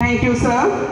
Thank you, sir.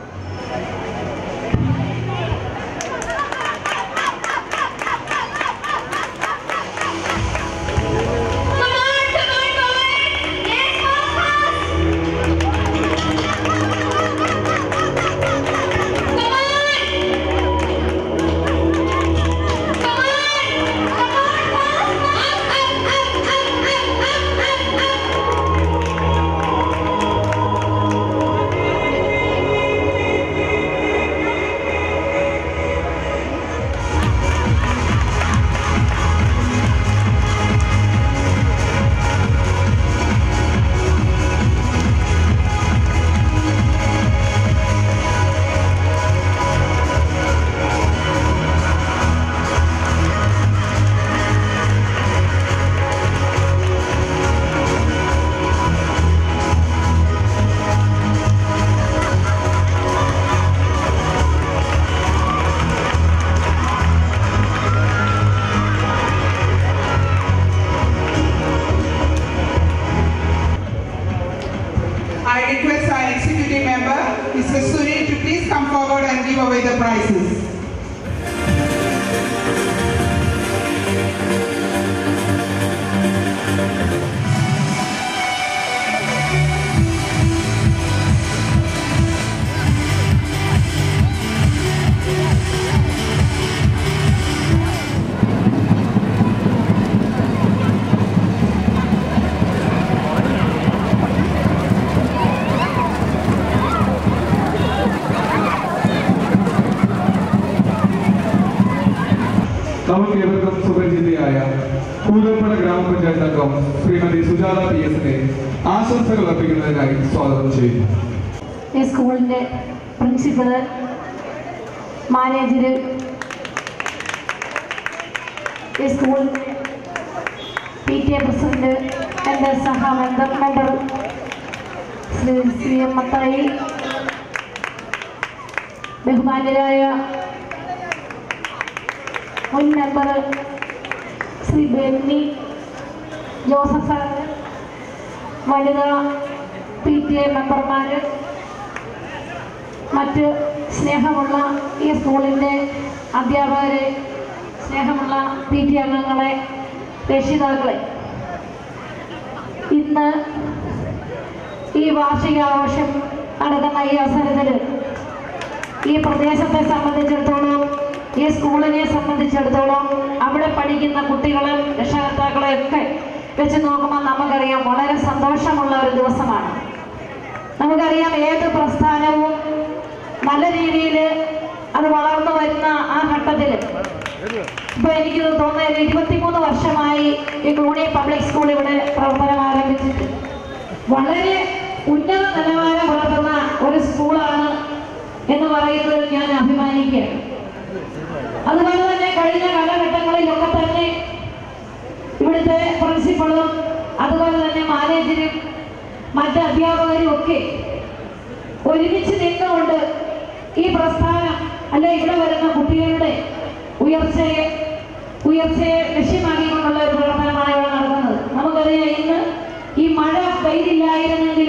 I request our executive member, Mr. Sunil, to please come forward and give away the prizes. നമുക്ക് ഏവർക്കും സുപരിചിതയായ കൂലപ്പട ഗ്രാമപഞ്ചായത്ത് അംഗം Shrimati Sujatha P എസിനെ ആശംസകൾ അർപ്പിക്കുന്നതിനായി സ്വാഗതം ചെയ്യുന്നു ഈ സ്കൂളിൻ്റെ പ്രിൻസിപ്പള് മാനേജര് ഈ സ്കൂളിൻ്റെ പി ടി എ പ്രസിഡന്റ് എൻ്റെ സഹ member member Shri Shri M Mathai ബഹുമാന്യരായ മുൻ മെമ്പർ ശ്രീ ബെന്നി ജോസഫ് സാർ വനിതാ പി ടി എ മെമ്പർമാർ മറ്റ് സ്നേഹമുള്ള ഈ സ്കൂളിൻ്റെ അധ്യാപകരെ സ്നേഹമുള്ള പി ടി അംഗങ്ങളെ രക്ഷിതാക്കളെ ഇന്ന് ഈ വാർഷികാഘോഷം നടക്കുന്ന ഈ അവസരത്തിൽ ഈ പ്രദേശത്തെ സംബന്ധിച്ചിടത്തോളം ഈ സ്കൂളിനെ സംബന്ധിച്ചിടത്തോളം അവിടെ പഠിക്കുന്ന കുട്ടികളെ രക്ഷകർത്താക്കളെ ഒക്കെ വെച്ച് നോക്കുമ്പോൾ നമുക്കറിയാം വളരെ സന്തോഷമുള്ള ഒരു ദിവസമാണ് നമുക്കറിയാം ഏത് പ്രസ്ഥാനവും നല്ല രീതിയിൽ അത് വളർന്നു വരുന്ന ആ ഘട്ടത്തിൽ ഇപ്പൊ എനിക്ക് തോന്നുന്നത് ഇരുപത്തിമൂന്ന് വർഷമായി ഈ ക്ലൂണി പബ്ലിക് സ്കൂൾ ഇവിടെ പ്രവർത്തനം ആരംഭിച്ചിട്ട് വളരെ ഉന്നത നിലവാരം പുലർത്തുന്ന ഒരു സ്കൂളാണ് എന്ന് പറയുന്നതിൽ ഞാൻ അഭിമാനിക്കുകയാണ് അതുപോലെ തന്നെ കഴിഞ്ഞ കാലഘട്ടങ്ങളിലൊക്കെ തന്നെ ഇവിടുത്തെ പ്രിൻസിപ്പളും അതുപോലെ തന്നെ മാനേജരും മറ്റ് അധ്യാപകരും ഒക്കെ ഒരുമിച്ച് നിന്നുകൊണ്ട് ഈ പ്രസ്ഥാനം അല്ലെ ഇവിടെ വരുന്ന കുട്ടികളുടെ ഉയർച്ചയെ ഉയർച്ചയെ ലക്ഷ്യമാക്കിക്കൊണ്ടുള്ള ഒരു പ്രവർത്തനമാണ് ഇവിടെ നടക്കുന്നത് നമുക്കറിയാം ഇന്ന് ഈ മഴ പെയ്തില്ലായിരുന്നെങ്കിൽ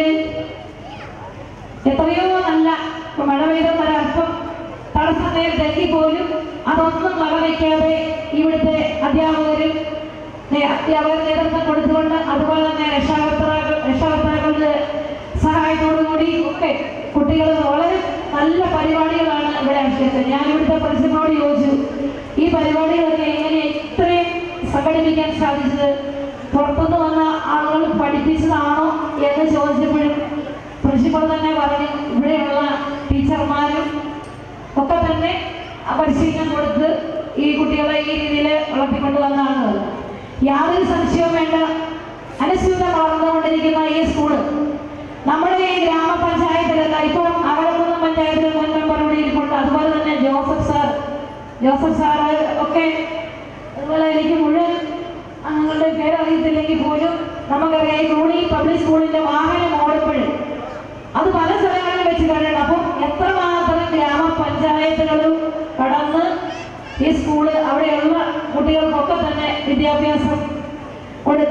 എത്രയോ നല്ല ഇപ്പൊ മഴ പെയ്തെന്ന് ഒരല്പം തടസ്സം നേരിട്ടെങ്കിൽ പോലും അതൊന്നും വകവയ്ക്കാതെ ഇവിടുത്തെ അധ്യാപകരും നേ- അധ്യാപകർ നേതൃത്വം കൊടുത്തുകൊണ്ട് അതുപോലെ തന്നെ രക്ഷാകർത്താക്കൾ രക്ഷാകർത്താക്കളുടെ സഹായത്തോടുകൂടി ഒക്കെ കുട്ടികൾ വളരെ നല്ല പരിപാടികളാണ് ഇവിടെ ആവിഷ്കരിച്ചത് ഞാൻ ഇവിടുത്തെ പ്രിൻസിപ്പളോട് ചോദിച്ചു ഈ പരിപാടികളൊക്കെ എങ്ങനെ ഇത്രയും സംഘടിപ്പിക്കാൻ സാധിച്ചത് പുറത്തുനിന്ന് വന്ന ആളുകൾ പഠിപ്പിച്ചതാണോ എന്ന് ചോദിച്ചപ്പോഴും പ്രിൻസിപ്പൾ തന്നെ പറഞ്ഞു ഇവിടെയുള്ള ടീച്ചർമാരും ഒക്കെ തന്നെ ആ പരിശീലനം കൊടുത്ത് ഈ കുട്ടികളെ ഈ രീതിയിൽ വളർത്തിക്കൊണ്ട് വന്നതാണ് യാതൊരു സംശയവും വേണ്ട അനുസ്യൂതം വളർന്നുകൊണ്ടിരിക്കുന്ന ഈ സ്കൂള് നമ്മുടെ ഈ ഗ്രാമപഞ്ചായത്തിലല്ല ഇപ്പം അവളക്കുന്ന് പഞ്ചായത്തിൽ മുൻ മെമ്പർ ഇവിടെ ഇരിപ്പുണ്ട് അതുപോലെ തന്നെ ജോസഫ് സാർ ജോസഫ് സാർ ഒക്കെ അതുപോലെ എനിക്ക് മുഴുവൻ അംഗങ്ങളുടെ പേരറിയത്തില്ലെങ്കിൽ പോലും നമുക്കറിയാം ഈ ക്രൂണി പബ്ലിക് സ്കൂളിന്റെ വാഹനം ഓടുമ്പോഴും അത് പല സ്ഥലങ്ങളിൽ വെച്ച് കഴിയണം അപ്പം എത്രമാത്രം ഗ്രാമപഞ്ചായത്തുകളും കടന്ന് ഈ സ്കൂള് അവിടെയുള്ള കുട്ടികൾക്കൊക്കെ തന്നെ വിദ്യാഭ്യാസം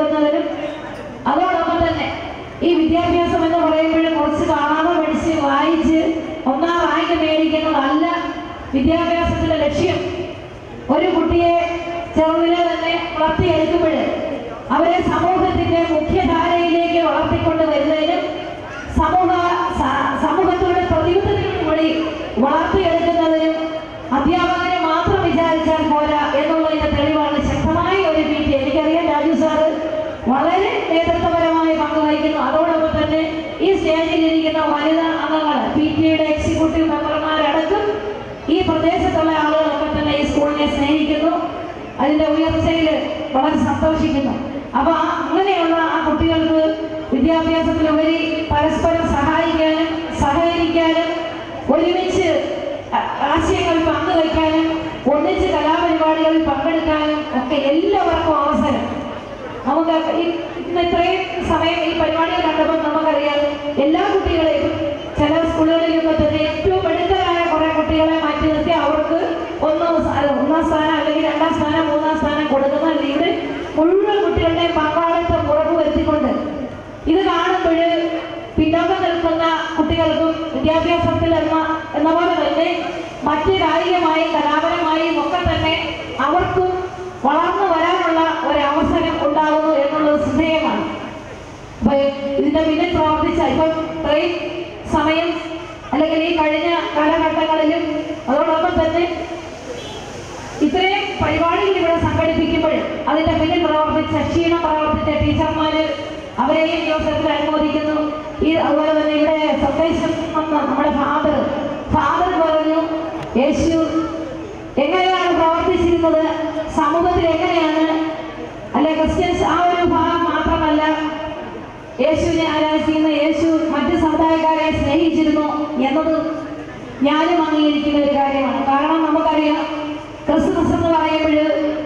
കൊടുക്കുന്നതിനും അതോടൊപ്പം തന്നെ ഈ വിദ്യാഭ്യാസം എന്ന് പറയുമ്പോഴും കുറച്ച് കാണാതെ പഠിച്ച് വായി ചിന്തിക്കുന്നതല്ല വിദ്യാഭ്യാസത്തിന്റെ ലക്ഷ്യം ഒരു കുട്ടിയെ ചെറുതിലെ തന്നെ വളർത്തിയെടുക്കുമ്പോൾ അവരെ സമൂഹത്തിന്റെ മുഖ്യധാരയിലേക്ക് വളർത്തിക്കൊണ്ട് വരുന്നതിനും സമൂഹ സ- സമൂഹത്തിലൂടെ പ്രതിബദ്ധതയ്ക്കും കൂടി വളർത്തിയെടുക്കുന്നതിനും അധ്യാപകനെ മാത്രം വിചാരിച്ചാൽ പോരാ എന്നുള്ളതിന്റെ തെളിവാണ് ശക്തമായ ഒരു പി ടി എനിക്കറിയാം രാജു സാറ് വളരെ നേതൃത്വപരമായ പങ്ക് വഹിക്കുന്നു അതോടൊപ്പം തന്നെ ഈ സ്റ്റേജിൽ ഇരിക്കുന്ന വനിതാ അംഗങ്ങൾ പി ടിയുടെ എക്സിക്യൂട്ടീവ് മെമ്പർമാരടക്കം ഈ പ്രദേശത്തുള്ള ആളുകളൊക്കെ തന്നെ ഈ സ്കൂളിനെ സ്നേഹിക്കുന്നു അതിന്റെ ഉയർച്ചയിൽ വളരെ സന്തോഷിക്കുന്നു അപ്പൊ ആ അങ്ങനെയുള്ള ആ കുട്ടികൾക്ക് വിദ്യാഭ്യാസത്തിലുപരി പരസ്പരം സഹായിക്കാനും സഹകരിക്കാനും ഒരുമിച്ച് അ- ആശയങ്ങൾ പങ്കുവയ്ക്കാനും ഒന്നിച്ച് കലാപരിപാടികളിൽ പങ്കെടുക്കാനും ഒക്കെ എല്ലാവർക്കും അവസരം നമുക്ക് ഈ ഇന്ന് ഇത്രയും സമയം ഈ പരിപാടികൾ കണ്ടപ്പോൾ നമുക്കറിയാം എല്ലാ കുട്ടികളെയും ചില സ്കൂളുകളിലൊക്കെ തന്നെ ഏറ്റവും മിടുക്കരായ കുറെ കുട്ടികളെ മാറ്റി നിർത്തി അവർക്ക് ഒന്നാം സ്ഥാനം ഒന്നാം സ്ഥാനം അല്ലെങ്കിൽ രണ്ടാം സ്ഥാനം മൂന്നാം സ്ഥാനം കൊടുക്കുന്നതല്ല ഇവിടെ മുഴുവൻ കുട്ടികളുടെയും പങ്കാളിത്തം ഉറപ്പുവരുത്തിക്കൊണ്ട് ഇത് കാണുമ്പോൾ പിന്നോക്കം നിൽക്കുന്ന കുട്ടികൾക്കും വിദ്യാഭ്യാസത്തിൽ എന്ന എന്ന പോലെ തന്നെ മറ്റ് കായികമായും കലാപരമായും ഒക്കെ തന്നെ അവർക്കും വളർന്നു വരാനുള്ള ഒരു അവസരം ഉണ്ടാകുന്നു എന്നുള്ളത് ശ്രദ്ധേയമാണ് അപ്പൊ ഇതിന്റെ പിന്നിൽ പ്രവർത്തിച്ച ഇപ്പം ഇത്രയും സമയം അല്ലെങ്കിൽ ഈ കഴിഞ്ഞ കാലഘട്ടങ്ങളിലും അതോടൊപ്പം തന്നെ ഇത്രയും പരിപാടികൾ ഇവിടെ സംഘടിപ്പിക്കുമ്പോൾ അതിന്റെ പിന്നിൽ പ്രവർത്തിച്ച ക്ഷീണം പ്രവർത്തിച്ച ടീച്ചർമാര് അവരെയും ഈ അവസരത്തിൽ അനുമോദിക്കുന്നു ഈ അതുപോലെ തന്നെ ഇവിടെ സന്ദേശം വന്ന നമ്മുടെ ഫാദർ ഫാദർ പറഞ്ഞു യേശു എങ്ങനെയാണ് പ്രവർത്തിച്ചിരുന്നത് സമൂഹത്തിൽ എങ്ങനെയാണ് അല്ലെ ക്രിസ്ത്യൻസ് ആ ഒരു ഭാഗം മാത്രമല്ല യേശുവിനെ ആരാധിക്കുന്ന യേശു മറ്റ് സമുദായക്കാരെ സ്നേഹിച്ചിരുന്നു എന്നത് ഞാനും അംഗീകരിക്കുന്ന ഒരു കാര്യമാണ് കാരണം നമുക്കറിയാം ക്രിസ്മസ് എന്ന് പറയുമ്പോൾ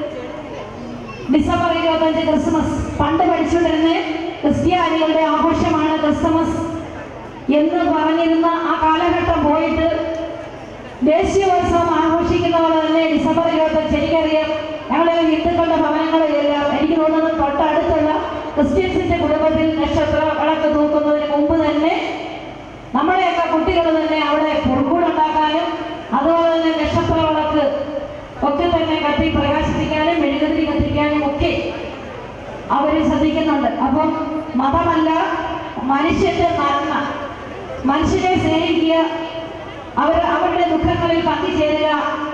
ഡിസംബർ ഇരുപത്തഞ്ച് ക്രിസ്മസ് പണ്ട് പഠിച്ചുകൊണ്ടിരുന്ന ക്രിസ്ത്യാനികളുടെ ആഘോഷമാണ് ക്രിസ്മസ് എന്ന് പറഞ്ഞിരുന്ന ആ കാലഘട്ടം പോയിട്ട് ദേശീയോത്സവം ആഘോഷിക്കുന്ന പോലെ തന്നെ ഡിസംബർ ഇരുപത്തഞ്ച് എനിക്കറിയാം ഞങ്ങളെ ഹിന്ദുക്കളുടെ ഭവനങ്ങളിലെല്ലാം എനിക്ക് തോന്നുന്നത് തൊട്ടടുത്തുള്ള ക്രിസ്ത്യൻസിന്റെ കുടുംബത്തിൽ നക്ഷത്ര വിളക്ക് തൂക്കുന്നതിന് മുമ്പ് തന്നെ നമ്മുടെയൊക്കെ കുട്ടികൾ തന്നെ അവിടെ പുൽക്കൂടുണ്ടാക്കാനും അതുപോലെ തന്നെ നക്ഷത്ര വിളക്ക് ഒക്കെ തന്നെ കത്തി പ്രകാശിപ്പിക്കാനും മെഴുകുതിരി കത്തിക്കാനും ഒക്കെ അവർ ശ്രദ്ധിക്കുന്നുണ്ട് അപ്പം മതമല്ല മനുഷ്യന്റെ നന്മ മനുഷ്യനെ സ്നേഹിക്കുക അവർ അവരുടെ ദുഃഖങ്ങളിൽ പങ്കുചേരുക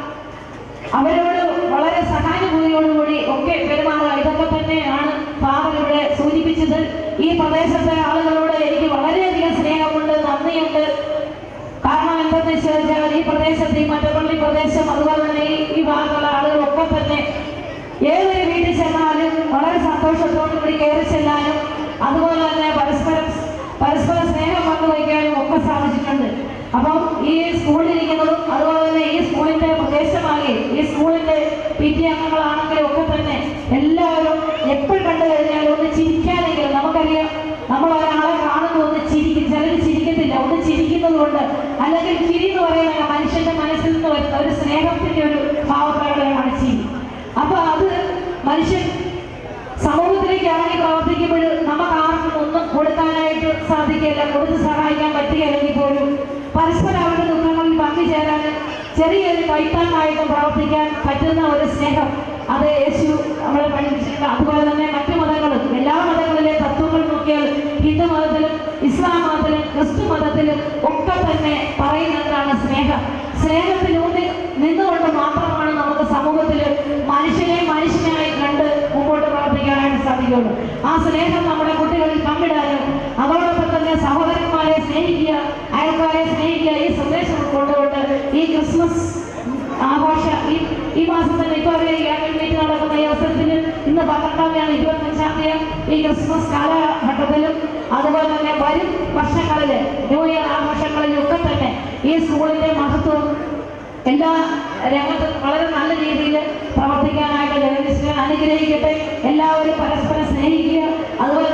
അവരോട് വളരെ സഹാനുഭൂതിയോടുകൂടി ഒക്കെ പെരുമാറുക ഇതൊക്കെ തന്നെയാണ് ഫാദർ ഇവിടെ സൂചിപ്പിച്ചത് ഈ പ്രദേശത്തെ ആളുകളോട് എനിക്ക് വളരെയധികം സ്നേഹമുണ്ട് നന്ദിയുണ്ട് കാരണം എന്തെന്ന് വെച്ചാൽ ഈ പ്രദേശത്ത് ഈ മറ്റപ്പള്ളി പ്രദേശം അതുപോലെ തന്നെ ഈ ഈ ഭാഗത്തുള്ള ആളുകളൊക്കെ തന്നെ ഏതൊരു വീട്ടിൽ ചെന്നാലും വളരെ സന്തോഷത്തോടു കൂടി കയറി ചെല്ലാനും അതുപോലെ തന്നെ പരസ്പരം പരസ്പരം സ്നേഹം പങ്കുവയ്ക്കാനും ഒക്കെ സാധിച്ചിട്ടുണ്ട് അപ്പം ഈ സ്കൂളിലിരിക്കുന്നതും അതുപോലെ തന്നെ ഈ സ്കൂളിന്റെ പ്രദേശമാകെ ഈ സ്കൂളിന്റെ പി ടി അംഗങ്ങളാണെങ്കിലും ഒക്കെ തന്നെ എല്ലാവരും എപ്പോൾ കണ്ടു കഴിഞ്ഞാലും ഒന്ന് ചിരിക്കാനെങ്കിലും നമുക്കറിയാം നമ്മൾ ഒരാളെ കാണുമ്പോൾ ഒന്ന് ചിരിക്കും ചിലർ ചിരിക്കത്തില്ല ഒന്ന് ചിരിക്കുന്നത് കൊണ്ട് അല്ലെങ്കിൽ ചിരി എന്ന് പറയുന്നത് മനുഷ്യന്റെ മനസ്സിൽ നിന്ന് വരുന്ന ഒരു സ്നേഹത്തിന്റെ ഒരു ഭാവപ്രകടനമാണ് ചിരി അപ്പൊ അത് മനുഷ്യൻ സമൂഹത്തിലേക്ക് ഇറങ്ങി പ്രവർത്തിക്കുമ്പോൾ നമുക്ക് ആർക്കും ഒന്നും കൊടുക്കാനായിട്ട് സാധിക്കില്ല കൊടുത്ത് സഹായിക്കാൻ പറ്റുകയില്ലെങ്കിൽ പോലും പരസ്പരം അവരുടെ ദുഃഖങ്ങളിൽ പങ്കുചേരാനും ചെറിയൊരു കൈത്താങ്ങായിട്ടും പ്രവർത്തിക്കാൻ പറ്റുന്ന ഒരു സ്നേഹം അത് യേശു നമ്മളെ പഠിപ്പിച്ചിട്ടുണ്ട് അതുപോലെ തന്നെ മറ്റു മതങ്ങളും എല്ലാ മതങ്ങളിലെ തത്വങ്ങൾ നോക്കിയാൽ ഹിന്ദു മതത്തിലും ഇസ്ലാം മതത്തിലും ക്രിസ്തു മതത്തിലും ഒക്കെ തന്നെ പറയുന്നതാണ് സ്നേഹം സ്നേഹത്തിലൂന്നി നിന്നുകൊണ്ട് മാത്രമാണ് നമുക്ക് സമൂഹത്തിൽ മനുഷ്യനെ മനുഷ്യനായി കണ്ട് മുമ്പോട്ട് പ്രവർത്തിക്കാനായിട്ട് സാധിക്കുള്ളൂ ആ സ്നേഹം നമ്മുടെ കുട്ടികളിൽ പങ്കിടാനും അതോടൊപ്പം തന്നെ സഹോദരന്മാരെ സ്നേഹിക്കുക അയൽക്കാരെ സ്നേഹിക്കുക ഈ സന്ദേശം ഉൾക്കൊണ്ടുകൊണ്ട് ഈ ക്രിസ്മസ് ആഘോഷ ഈ ഈ മാസം തന്നെ ഇപ്പോൾ മീറ്റ് നടക്കുന്ന ഈ അവസരത്തിൽ ഇന്ന് പന്ത്രണ്ടാം തീയതി ഇരുപത്തഞ്ചാം തീയതി ഈ ക്രിസ്മസ് കാലഘട്ടത്തിലും അതുപോലെ തന്നെ വരും വർഷങ്ങളിൽ ന്യൂ ഇയർ ആഘോഷങ്ങളിലും ഒക്കെ തന്നെ ഈ സ്കൂളിന്റെ മഹത്വം എല്ലാ രംഗത്തും വളരെ നല്ല രീതിയിൽ പ്രവർത്തിക്കാനായിട്ട് ജഗദീശ്വരൻ അനുഗ്രഹിക്കട്ടെ എല്ലാവരും പരസ്പരം സ്നേഹിക്കുക അതുപോലെ